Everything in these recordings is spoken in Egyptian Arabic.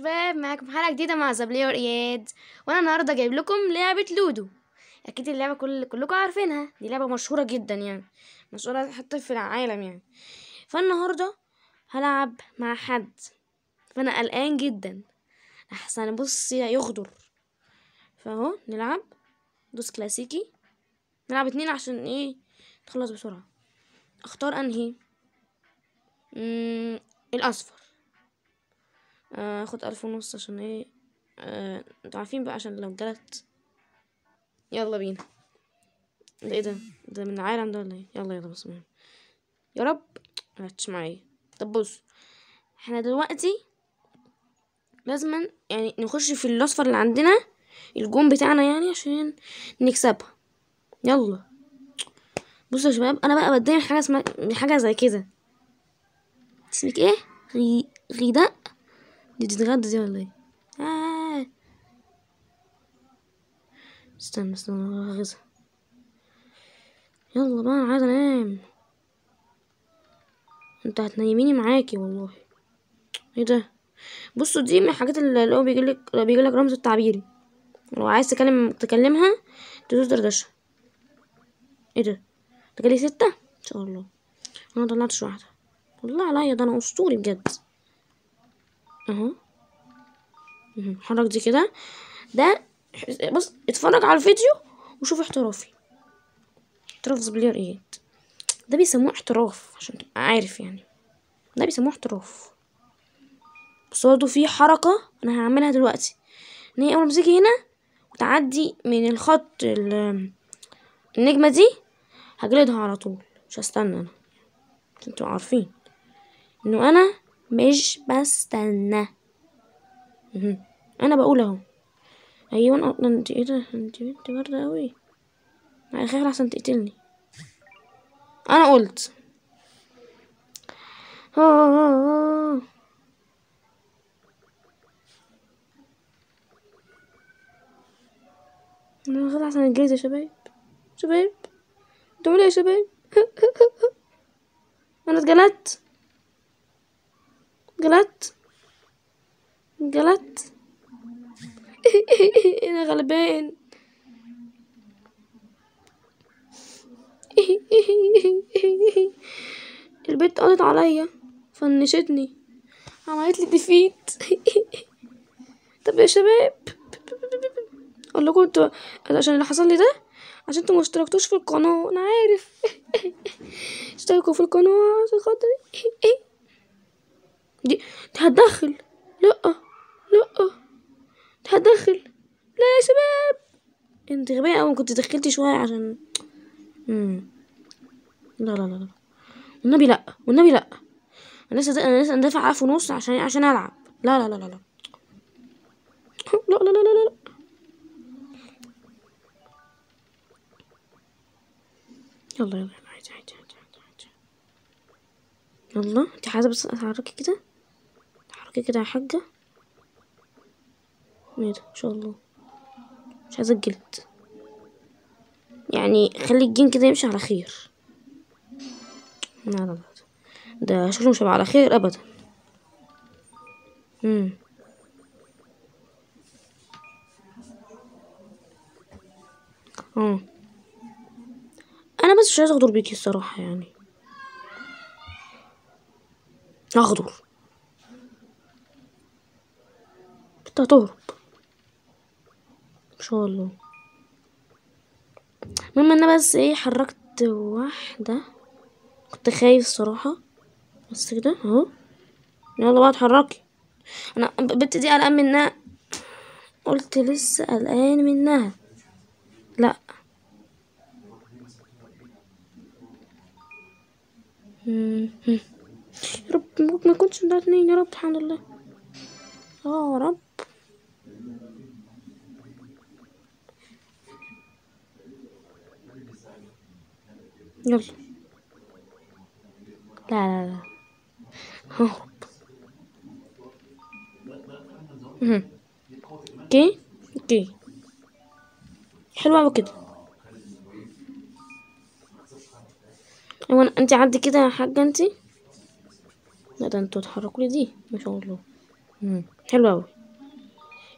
شباب معاكم حلقة جديدة مع زبلية وإياد وأنا النهاردة جايب لكم لعبة لودو أكيد اللعبة كل كلكم عارفينها دي لعبة مشهورة جدا يعني مشهورة حتى في العالم يعني فالنهاردة هلعب مع حد فأنا قلقان جدا أحسن بص يغدر فأهو نلعب دوس كلاسيكي نلعب اتنين عشان ايه نخلص بسرعة اختار انهي مم... الأصفر آه، اخد ألف ونص عشان ايه آه، انتوا عارفين بقى عشان لو جلت يلا بينا ده ايه ده ده من العالم ده ولا ايه يلا يلا بسم الله يا رب ملعبتش معايا طب بص احنا دلوقتي لازما يعني نخش في الاصفر اللي عندنا الجون بتاعنا يعني عشان نكسبها يلا بصوا يا شباب انا بقى بتضايق من حاجه اسمها من حاجه زي كده اسمك ايه غي... غيداء دي تتغدى دي ولا ايه آه. استنى استنى غزة يلا بقى انا عايزه انام انت هتنيميني معاكي والله ايه ده بصوا دي من الحاجات اللي هو بيجيلك بيجيلك رمز التعبيري لو عايز تكلم تكلمها تدوس دردشة ايه ده ده جالي ستة ان شاء الله انا مطلعتش واحدة والله عليا ده انا اسطوري بجد اهو مهم. حرك دي كده ده بص اتفرج على الفيديو وشوف احترافي احتراف زبلير ايه ده بيسموه احتراف عشان تبقى عارف يعني ده بيسموه احتراف بس برضه في حركة انا هعملها دلوقتي ان هي اول ما تيجي هنا وتعدي من الخط ال- النجمة دي هجلدها على طول مش هستنى انا عشان تبقوا عارفين انه انا مش بستنى مهم. انا بقول اهو ايوه أنا- انت ايه ده انت بنت باردة اوي انا خايف احسن تقتلني انا قلت آه آه آه. انا خايف احسن الجيزة يا شباب شباب بتعملوا ايه يا شباب انا اتجلدت جلدت جلدت انا غلبان البنت قضت عليا فنشتني عملت لي ديفيت طب يا شباب اقول لكم انتوا عشان اللي حصل لي ده عشان انتوا ما اشتركتوش في القناه انا عارف اشتركوا في القناه عشان خاطري دي دي هتدخل لا لا دي هتدخل لا يا شباب انت غبية اوي كنت دخلتي شوية عشان مم. لا لا لا لا والنبي لا والنبي لا انا لسه انا لسه اندفع الف ونص عشان عشان العب لا لا لا لا لا لا لا لا لا لا يلا يلا عادي عادي عادي عادي عادي يلا انت عايزة بس اتحركي كده اتحركي كده يا حاجة ايه ده ان شاء الله مش عايزة الجلد يعني خلي الجين كده يمشي على خير لا لا لا ده شكله مش هيبقى على خير ابدا امم اه انا بس مش عايزه اغدر بيكي الصراحه يعني اغدر انت هتهرب ان شاء الله المهم انا بس ايه حركت واحده كنت خايف الصراحه بس كده اهو يلا بقى اتحركي انا البت دي قلقان منها قلت لسه قلقان منها لا مم. يا رب ما يكونش ده اتنين يا رب الحمد لله اه يا رب يلا لا لا لا ههرب مهم. اوكي اوكي حلوة اوي كده ايوه انت عدي كده يا حاجة انت لا ده انتوا تحركوا لي دي ما شاء الله مم. حلوة اوي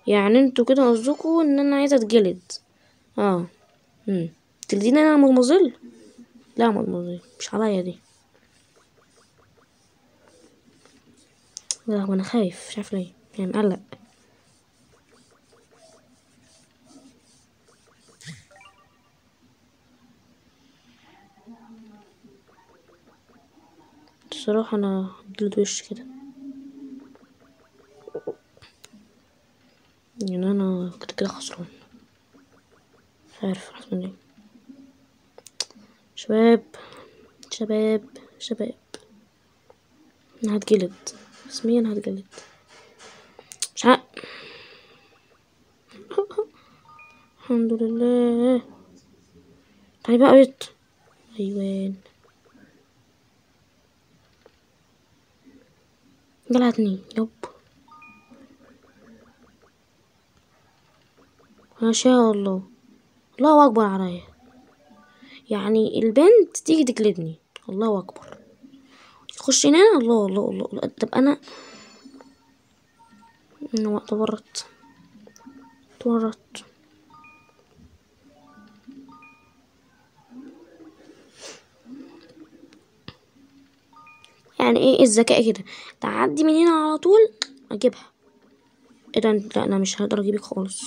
يعني انتوا كده قصدكوا ان انا عايزه اتجلد اه امم تلديني انا مضمظل لا مضمظل مش عليا دي لا هو انا خايف مش عارف ليه يعني مقلق الصراحة انا جلد وش كده يعني انا كده كده خسران مش عارف خسران ليه شباب شباب شباب انا هتجلد اسمي انا هتجلد مش عارف الحمد لله تعالي بقى بيت ايوان جلعتني يب ما شاء الله الله اكبر عليا يعني البنت تيجي تجلدني الله اكبر تخش هنا الله الله الله, الله. طب انا انا تورط تورط يعني ايه الذكاء كده تعدي من هنا على طول اجيبها ايه ده لا انا مش هقدر اجيبك خالص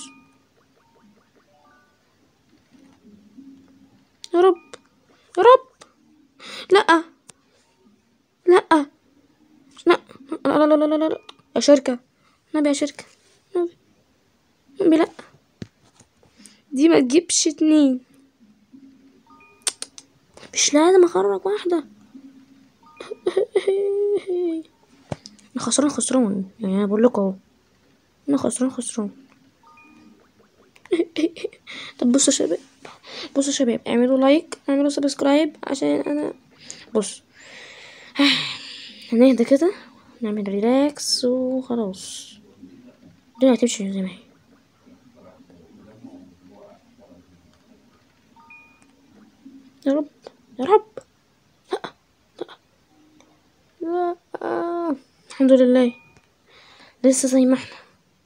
يا رب يا رب لا لا لا لا لا لا لا لا, لا. يا شركة نبي يا شركة نبي نبي لا دي ما تجيبش اتنين مش لازم اخرج واحدة انا خسران خسران يعني انا بقول لكم اهو انا خسران خسران طب بصوا يا شباب بصوا يا شباب اعملوا لايك اعملوا سبسكرايب عشان انا بص هنهدى كده نعمل ريلاكس وخلاص الدنيا هتمشي زي ما هي يا رب يا رب لا لا لا الحمد لله لسه زي ما احنا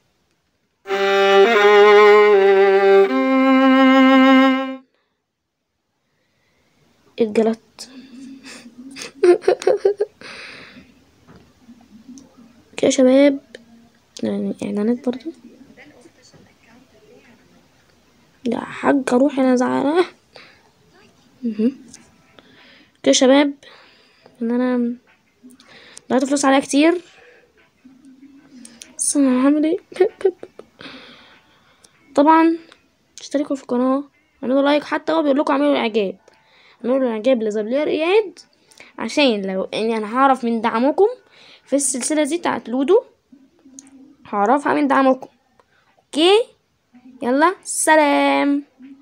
اتجلدت كده يا شباب يعني اعلانات برضو يا حاج اروح انا زعلانه مهم. كده يا شباب ان انا ضيعت فلوس عليها كتير بس انا هعمل ايه طبعا اشتركوا في القناه اعملوا لايك حتى هو بيقول لكم اعملوا اعجاب اعملوا اعجاب لزبلير اياد عشان لو يعني انا هعرف من دعمكم في السلسله دي بتاعت لودو هعرفها من دعمكم اوكي يلا سلام